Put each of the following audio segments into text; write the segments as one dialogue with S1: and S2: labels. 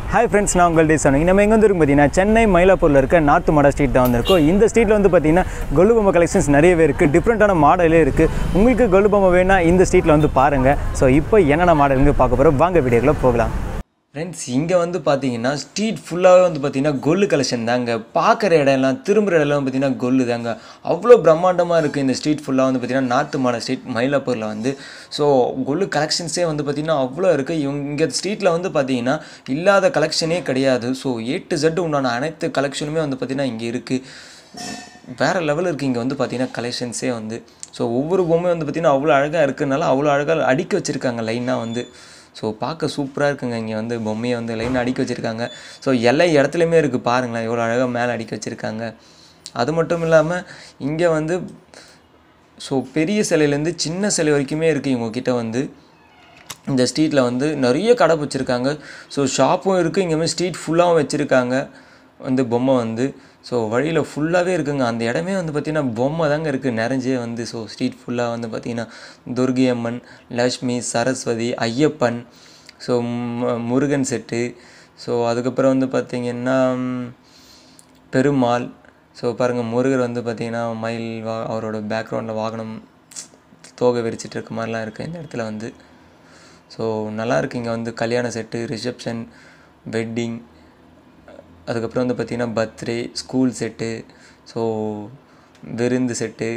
S1: hi friends நான் உங்கள்டே சொன்னீங்க நம்ம எங்கே வந்து பார்த்தீங்கன்னா சென்னை மயிலாப்பூரில் இருக்க நார்த் மாடல் ஸ்ட்ரீட் தான் வந்திருக்கோம் இந்த ஸ்ட்ரீட்டில் வந்து பார்த்தீங்கன்னா கொலு பொம்மை கலெக்ஷன்ஸ் நிறையவே இருக்குது டிஃப்ரெண்ட்டான மாடலே இருக்குது உங்களுக்கு கொலு பொம்மை வேணால் இந்த ஸ்ட்ரீட்டில் வந்து பாருங்கள் ஸோ இப்போ என்னென்ன மாடலுங்க பார்க்க போகிறோம் வாங்க வீடியோக்குள்ளே போகலாம் ஃப்ரெண்ட்ஸ் இங்கே வந்து பார்த்தீங்கன்னா ஸ்ட்ரீட் ஃபுல்லாகவே வந்து பார்த்தீங்கன்னா கொல்லு கலெக்ஷன் தாங்க பார்க்குற இடம்லாம் திரும்புகிற இடம்லாம் பார்த்தீங்கன்னா கொல்லு தாங்க அவ்வளோ பிரம்மாண்டமாக இருக்குது இந்த ஸ்ட்ரீட் ஃபுல்லாக வந்து பார்த்தீங்கன்னா நார்த்து மாடல் ஸ்ட்ரீட் மயிலாப்பூரில் வந்து ஸோ கொல்லு கலெக்ஷன்ஸே வந்து பார்த்தீங்கன்னா அவ்வளோ இருக்குது இவங்க இங்கே ஸ்ட்ரீட்டில் வந்து பார்த்தீங்கன்னா இல்லாத கலெக்ஷனே கிடையாது ஸோ ஏ டு Z உண்டான அனைத்து கலெக்ஷனுமே வந்து பார்த்தீங்கன்னா இங்கே இருக்குது வேறு லெவல் இருக்குது இங்கே வந்து பார்த்தீங்கன்னா கலெக்ஷன்ஸே வந்து ஸோ ஒவ்வொரு பொம்மையும் வந்து பார்த்தீங்கன்னா அவ்வளோ அழகாக இருக்கிறதுனால அவ்வளோ அழகாக அடுக்கி வச்சுருக்காங்க லைனாக வந்து ஸோ பார்க்க சூப்பராக இருக்குங்க இங்கே வந்து பொம்மையை வந்து லைன் அடுக்கி வச்சுருக்காங்க ஸோ எல்லா இடத்துலையுமே இருக்குது பாருங்களேன் எவ்வளோ அழகாக மேலே அடுக்கி வச்சுருக்காங்க அது மட்டும் இல்லாமல் இங்கே வந்து ஸோ பெரிய சிலையிலேருந்து சின்ன சிலை வரைக்குமே இருக்குது இவங்கக்கிட்ட வந்து இந்த ஸ்ட்ரீட்டில் வந்து நிறைய கடை வச்சுருக்காங்க ஸோ ஷாப்பும் இருக்குது இங்கே ஸ்ட்ரீட் ஃபுல்லாகவும் வச்சுருக்காங்க வந்து பொம்மை வந்து ஸோ வழியில் ஃபுல்லாகவே இருக்குங்க அந்த இடமே வந்து பார்த்திங்கன்னா பொம்மை தாங்க இருக்குது நிறைஞ்சே வந்து ஸோ ஸ்ட்ரீட் ஃபுல்லாக வந்து பார்த்திங்கன்னா துர்கி அம்மன் லக்ஷ்மி சரஸ்வதி ஐயப்பன் ஸோ மு- முருகன் செட்டு ஸோ அதுக்கப்புறம் வந்து பார்த்திங்கன்னா ம், பெருமாள் ஸோ பாருங்கள் முருகர் வந்து பார்த்திங்கன்னா மயில் வா அவரோட பேக்ரவுண்டில் வாகனம் தோகை விரிச்சிட்டு இருக்க மாதிரிலாம் இருக்குது இந்த இடத்துல வந்து ஸோ நல்லா இருக்கு இங்கே வந்து கல்யாண செட்டு ரிசப்ஷன் வெட்டிங் அதுக்கப்புறம் வந்து பார்த்திங்கன்னா பர்த்டே ஸ்கூல் செட்டு ஸோ விருந்து செட்டு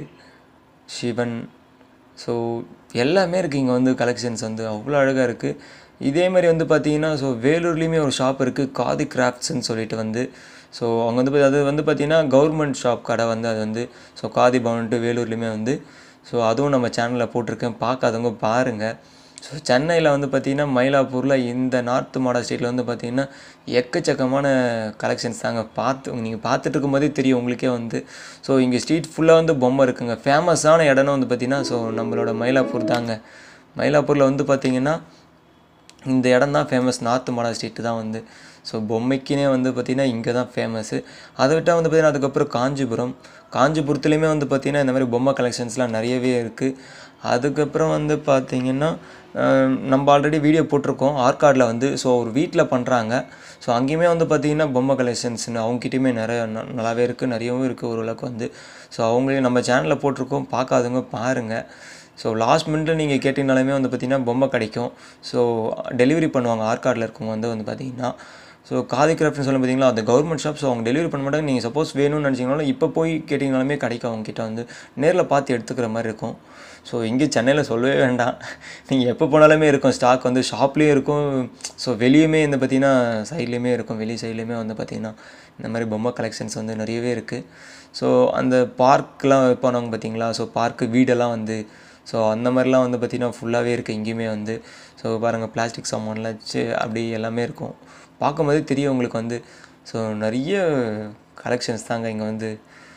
S1: சிவன் ஸோ எல்லாமே இருக்குது இங்கே வந்து கலெக்ஷன்ஸ் வந்து அவ்வளோ அழகாக இருக்குது இதே மாதிரி வந்து பார்த்தீங்கன்னா ஸோ வேலூர்லேயுமே ஒரு ஷாப் இருக்குது காதி கிராஃப்ட்ஸ்னு சொல்லிட்டு வந்து ஸோ அவங்க வந்து பா- அது வந்து பார்த்திங்கன்னா கவர்மெண்ட் ஷாப் கடை வந்து அது வந்து ஸோ காதி பவன்ட்டு வேலூர்லேயுமே வந்து ஸோ அதுவும் நம்ம சேனலில் போட்டிருக்கேன் பார்க்காதவங்க பாருங்கள் ஸோ சென்னையில் வந்து பார்த்திங்கன்னா மயிலாப்பூரில் இந்த நார்த் மாடல் ஸ்ட்ரீட்டில் வந்து பார்த்திங்கன்னா எக்கச்சக்கமான கலெக்ஷன்ஸ் தாங்க பார்த்து நீங்கள் பார்த்துட்டு இருக்கும்போதே தெரியும் உங்களுக்கே வந்து ஸோ இங்கே ஸ்ட்ரீட் ஃபுல்லாக வந்து பொம்மை இருக்குங்க ஃபேமஸான இடம்னு வந்து பார்த்திங்கன்னா ஸோ நம்மளோட மயிலாப்பூர் தாங்க மயிலாப்பூரில் வந்து பார்த்திங்கன்னா இந்த இடம் தான் ஃபேமஸ் நார்த் மாடல் ஸ்ட்ரீட்டு தான் வந்து ஸோ பொம்மைக்குனே வந்து பார்த்திங்கன்னா இங்கே தான் ஃபேமஸ்ஸு அதை விட்டால் வந்து பார்த்திங்கன்னா அதுக்கப்புறம் காஞ்சிபுரம் காஞ்சிபுரத்துலேயுமே வந்து பார்த்திங்கன்னா இந்த மாதிரி பொம்மை கலெக்ஷன்ஸ்லாம் நிறையவே இருக்குது அதுக்கப்புறம் வந்து பார்த்திங்கன்னா அஹ், நம்ம ஆல்ரெடி வீடியோ போட்டிருக்கோம் ஆர்காடில் வந்து ஸோ ஒரு வீட்டில் பண்ணுறாங்க ஸோ அங்கேயுமே வந்து பார்த்திங்கன்னா பொம்மை கலெக்ஷன்ஸ்னு அவங்ககிட்டயுமே நிறைய ந- நல்லாவே இருக்குது நிறையவும் இருக்குது ஓரளவுக்கு வந்து ஸோ அவங்களையும் நம்ம சேனலில் போட்டிருக்கோம் பார்க்காதவங்க பாருங்கள் ஸோ லாஸ்ட் மினிட்ல நீங்கள் கேட்டிங்கனாலுமே வந்து பார்த்தீங்கன்னா பொம்மை கிடைக்கும் ஸோ டெலிவரி பண்ணுவாங்க ஆர்கார்டில் இருக்கவங்க வந்து வந்து பார்த்தீங்கன்னா ஸோ காதி கிராஃப்ட்னு சொல்ல பார்த்தீங்களா அது கவர்மெண்ட் ஷாப் ஸோ அவங்க டெலிவரி பண்ண மாட்டாங்க நீங்கள் சப்போஸ் வேணும்னு நினச்சிங்கனாலும் இப்போ போய் கேட்டிங்கனாலுமே கிடைக்கும் அவங்க கிட்ட வந்து நேரில் பார்த்து எடுத்துக்கிற மாதிரி இருக்கும் ஸோ இங்கே சென்னையில் சொல்லவே வேண்டாம் நீங்கள் எப்போ போனாலுமே இருக்கும் ஸ்டாக் வந்து ஷாப்லேயும் இருக்கும் ஸோ வெளியுமே இந்த பார்த்தீங்கன்னா சைட்லேயுமே இருக்கும் வெளி சைட்லேயுமே வந்து பார்த்தீங்கன்னா இந்த மாதிரி பொம்மை கலெக்ஷன்ஸ் வந்து நிறையவே இருக்குது ஸோ அந்த பார்க்லாம் வைப்பானவங்க பார்த்தீங்களா ஸோ பார்க்கு வீடெல்லாம் வந்து ஸோ அந்த மாதிரிலாம் வந்து பார்த்திங்கன்னா ஃபுல்லாகவே இருக்குது இங்கேயுமே வந்து ஸோ பாருங்கள் பிளாஸ்டிக் சாமான்லாம் வச்சு அப்படி எல்லாமே இருக்கும் பார்க்கும்போதே தெரியும் உங்களுக்கு வந்து ஸோ நிறைய கலெக்ஷன்ஸ் தாங்க இங்கே வந்து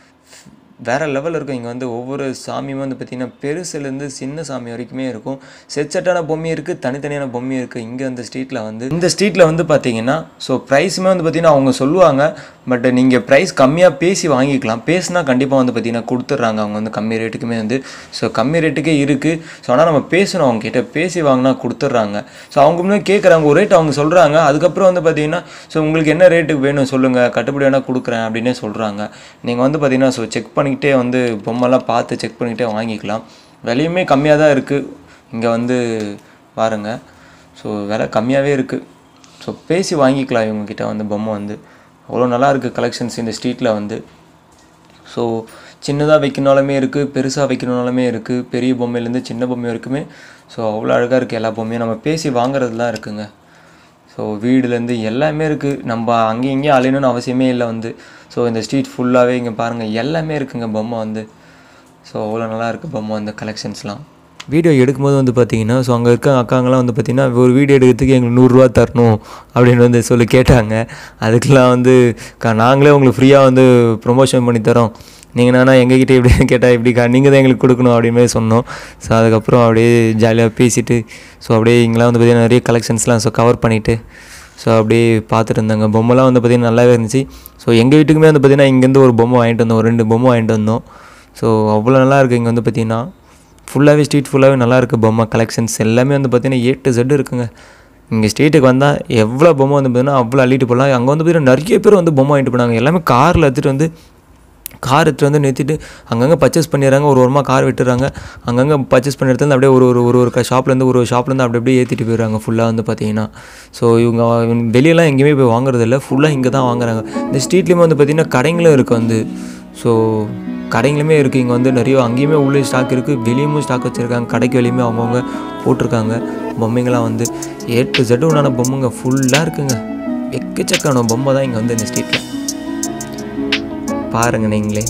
S1: வேறு லெவலில் இருக்கும் இங்கே வந்து ஒவ்வொரு சாமியுமே வந்து பார்த்திங்கன்னா பெருசுலேருந்து சின்ன சாமி வரைக்குமே இருக்கும் செட் செட்டான பொம்மையும் இருக்குது தனித்தனியான பொம்மையும் இருக்குது இங்கே அந்த ஸ்ட்ரீட்டில் வந்து இந்த ஸ்ட்ரீட்டில் வந்து பார்த்தீங்கன்னா ஸோ ப்ரைஸுமே வந்து பார்த்திங்கன்னா அவங்க சொல்லுவாங்க பட் நீங்கள் ப்ரைஸ் கம்மியாக பேசி வாங்கிக்கலாம் பேசினா கண்டிப்பாக வந்து பார்த்திங்கன்னா கொடுத்துட்றாங்க அவங்க வந்து கம்மி ரேட்டுக்குமே வந்து ஸோ கம்மி ரேட்டுக்கே இருக்குது ஸோ ஆனால் நம்ம பேசணும் அவங்க கிட்ட பேசி வாங்கினா கொடுத்துட்றாங்க ஸோ அவங்க முன்னாடி கேட்குறாங்க ஒரு ரேட் அவங்க சொல்கிறாங்க அதுக்கப்புறம் வந்து பார்த்தீங்கன்னா ஸோ உங்களுக்கு என்ன ரேட்டுக்கு வேணும் சொல்லுங்கள் கட்டுப்படி வேணால் கொடுக்குறேன் அப்படின்னே சொல்கிறாங்க நீங்கள் வந்து பார்த்தீங்கன்னா ஸோ செக் பண்ணிக்கிட்டே வந்து பொம்மைலாம் பார்த்து செக் பண்ணிக்கிட்டே வாங்கிக்கலாம் விலையுமே கம்மியாக தான் இருக்குது இங்கே வந்து பாருங்கள் ஸோ விலை கம்மியாகவே இருக்குது ஸோ பேசி வாங்கிக்கலாம் இவங்கக்கிட்ட வந்து பொம்மை வந்து அவ்வளோ நல்லா இருக்குது கலெக்ஷன்ஸ் இந்த ஸ்ட்ரீட்டில் வந்து ஸோ சின்னதாக வைக்கணுனாலுமே இருக்குது பெருசாக வைக்கணுனாலுமே இருக்குது பெரிய பொம்மையிலேருந்து சின்ன பொம்மை வரைக்குமே ஸோ அவ்வளோ அழகாக இருக்குது எல்லா பொம்மையும் நம்ம பேசி வாங்குறதுலாம் இருக்குங்க ஸோ வீடுலேருந்து எல்லாமே இருக்குது நம்ம அங்கேயும் இங்கேயும் அலையணும்னு அவசியமே இல்லை வந்து ஸோ இந்த ஸ்ட்ரீட் ஃபுல்லாகவே இங்கே பாருங்கள் எல்லாமே இருக்குங்க பொம்மை வந்து ஸோ அவ்வளோ நல்லா இருக்குது பொம்மை அந்த கலெக்ஷன்ஸ்லாம் வீடியோ எடுக்கும்போது வந்து பார்த்தீங்கன்னா ஸோ அங்கே இருக்க அக்காங்களாம் வந்து பார்த்தீங்கன்னா ஒரு வீடியோ எடுக்கிறதுக்கு எங்களுக்கு நூறுரூவா தரணும் அப்படின்னு வந்து சொல்லி கேட்டாங்க அதுக்கெலாம் வந்து "அக்கா, நாங்களே உங்களுக்கு ஃப்ரீயாக வந்து ப்ரொமோஷன் பண்ணி தரோம் நீங்கள் என்னன்னா எங்ககிட்ட இப்படி கேட்டால் இப்படிக்கா நீங்கள் தான் எங்களுக்கு கொடுக்கணும் அப்படின்னு மாதிரி சொன்னோம் ஸோ அதுக்கப்புறம் அப்படியே ஜாலியாக பேசிட்டு ஸோ அப்படியே இங்கெல்லாம் வந்து பார்த்திங்கன்னா நிறைய கலெக்ஷன்ஸ்லாம் ஸோ கவர் பண்ணிவிட்டு ஸோ அப்படியே பார்த்துட்டு இருந்தாங்க பொம்மைலாம் வந்து பார்த்திங்கன்னா நல்லாவே இருந்துச்சு ஸோ எங்கள் வீட்டுக்குமே வந்து பார்த்திங்கன்னா இங்கேருந்து ஒரு பொம்மை வாங்கிட்டு வந்தோம் ஒரு ரெண்டு பொம்மை வாங்கிட்டு வந்தோம் ஸோ அவ்வளோ நல்லா இருக்குது இங்கே வந்து பார்த்திங்கன்னா ஃபுல்லாகவே ஸ்ட்ரீட் ஃபுல்லாகவே நல்லா இருக்குது பொம்மை கலெக்ஷன்ஸ் எல்லாமே வந்து பார்த்திங்கன்னா ஏ டு Z இருக்குங்க
S2: இங்கே ஸ்ட்ரீட்டுக்கு வந்தால் எவ்வளோ பொம்மை வந்து பார்த்தீங்கன்னா அவ்வளோ அள்ளிட்டு போகலாம் அங்கே வந்து பார்த்தீங்கன்னா நிறைய பேர் வந்து பொம்மை வாங்கிட்டு போனாங்க எல்லாமே காரில் எடுத்துகிட்டு வந்து கார் எடுத்துகிட்டு வந்து நிறுத்திட்டு அங்கங்கே பர்ச்சேஸ் பண்ணிடுறாங்க ஒரு ஓரமாக கார் விட்டுறாங்க அங்கங்கே பர்ச்சேஸ் பண்ணி எடுத்து வந்து அப்படியே ஒரு ஒரு ஒரு ஒரு ஷாப்லேருந்து ஒரு ஷாப்லேருந்து அப்படி அப்படியே ஏற்றிட்டு போயிடுறாங்க ஃபுல்லாக வந்து பார்த்தீங்கன்னா ஸோ இவங்க வெளியெல்லாம் எங்கேயுமே போய் வாங்குறது இல்லை ஃபுல்லாக இங்கே தான் வாங்குறாங்க இந்த ஸ்ட்ரீட்லேயுமே வந்து பார்த்திங்கன்னா கடைங்களும் இருக்குது வந்து ஸோ கடைங்களுமே இருக்குது இங்கே வந்து நிறைய அங்கேயுமே உள்ளே ஸ்டாக் இருக்குது வெளியுமே ஸ்டாக் வச்சுருக்காங்க கடைக்கு வெளியுமே அவங்கவுங்க போட்டிருக்காங்க பொம்மைங்களாம் வந்து ஏ டு ஜெட் உண்டான பொம்மைங்க ஃபுல்லாக இருக்குங்க எக்கச்சக்கான பொம்மை தான் இங்கே வந்து இந்த ஸ்ட்ரீட்டில் பாருங்க நீங்களே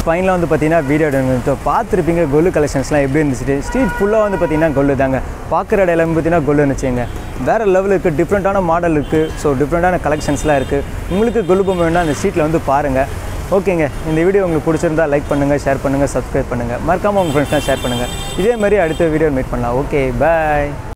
S1: ஃபைனலாக வந்து பார்த்தீங்கன்னா வீடியோ எடுத்து பார்த்துருப்பீங்க கொல்லு கலெக்ஷன்ஸ்லாம் எப்படி இருந்துச்சு ஸ்ட்ரீட் ஃபுல்லாக வந்து பார்த்தீங்கன்னா கொல்லு தாங்க பார்க்குற இடம் எல்லாமே பார்த்தீங்கன்னா கொல்லு இருந்துச்சுங்க வேறு லெவல் இருக்குது டிஃப்ரெண்ட்டான மாடல் இருக்குது ஸோ டிஃப்ரெண்ட்டான கலெக்ஷன்ஸ்லாம் இருக்குது உங்களுக்கு கொல்லு பொம்மை வேணால் அந்த ஸ்ட்ரீட்டில் வந்து பாருங்கள் ஓகேங்க இந்த வீடியோ உங்களுக்கு பிடிச்சிருந்தா லைக் பண்ணுங்கள் ஷேர் பண்ணுங்கள் சப்ஸ்கிரைப் பண்ணுங்கள் மறக்காமல் உங்கள் ஃப்ரெண்ட்ஸ்லாம் ஷேர் பண்ணுங்கள் இதே மாதிரி அடுத்த வீடியோ மீட் பண்ணலாம் ஓகே பாய்